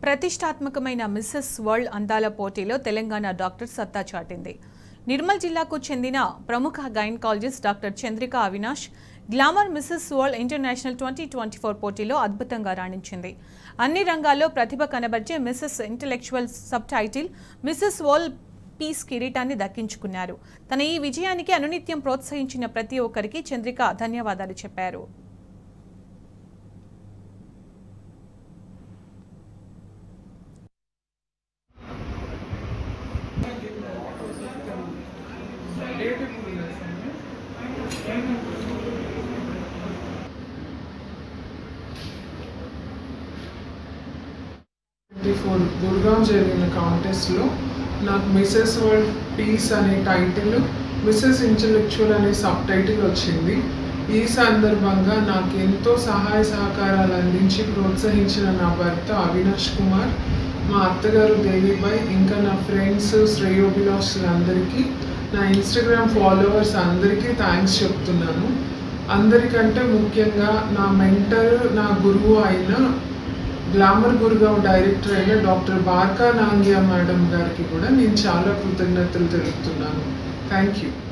ప్రతిష్టాత్మకమైన missus world అందాల పోటీలో తెలంగాణ డాక్టర్ సత్తా చాటింది నిర్మల్ జిల్లాకు చెందిన ప్రముఖ gynaecologist doctor Chandrika Avinash glamour Mrs World International twenty twenty four పోటీలో అద్భుతంగా రాణించింది అన్ని రంగాల్లో ప్రతిభ కనబర్చే Mrs Intellectual sub title Mrs World Peace కిరీటాన్ని దక్కించుకున్నారు తన ఈ విజయానికి అనునిత్యం ప్రోత్సహించిన ప్రతి ఒక్కరికి చంద్రిక ధన్యవాదాలు చెప్పారు ట్వంటీ ఫోర్ గుర్గాం జరిగిన కాంటెస్ట్లో నాకు మిసెస్ వరల్డ్ పీస్ అనే టైటిల్ మిసెస్ ఇంటలెక్చువల్ అనే సబ్ టైటిల్ వచ్చింది ఈ సందర్భంగా నాకు ఎంతో సహాయ సహకారాలు అందించి ప్రోత్సహించిన నా భర్త అవినాష్ కుమార్ మా అత్తగారు దేవిబాయ్ ఇంకా నా ఫ్రెండ్స్ శ్రేయోభిలాషులందరికీ నా ఇన్స్టాగ్రామ్ ఫాలోవర్స్ అందరికీ థ్యాంక్స్ చెప్తున్నాను అందరికంటే ముఖ్యంగా నా మెంటర్ నా గురువు అయిన గ్లామర్ గురుగావ్ డైరెక్టర్ అయిన డాక్టర్ బార్కా నాంగ్యా మేడం గారికి కూడా నేను చాలా కృతజ్ఞతలు తెలుపుతున్నాను థ్యాంక్ యూ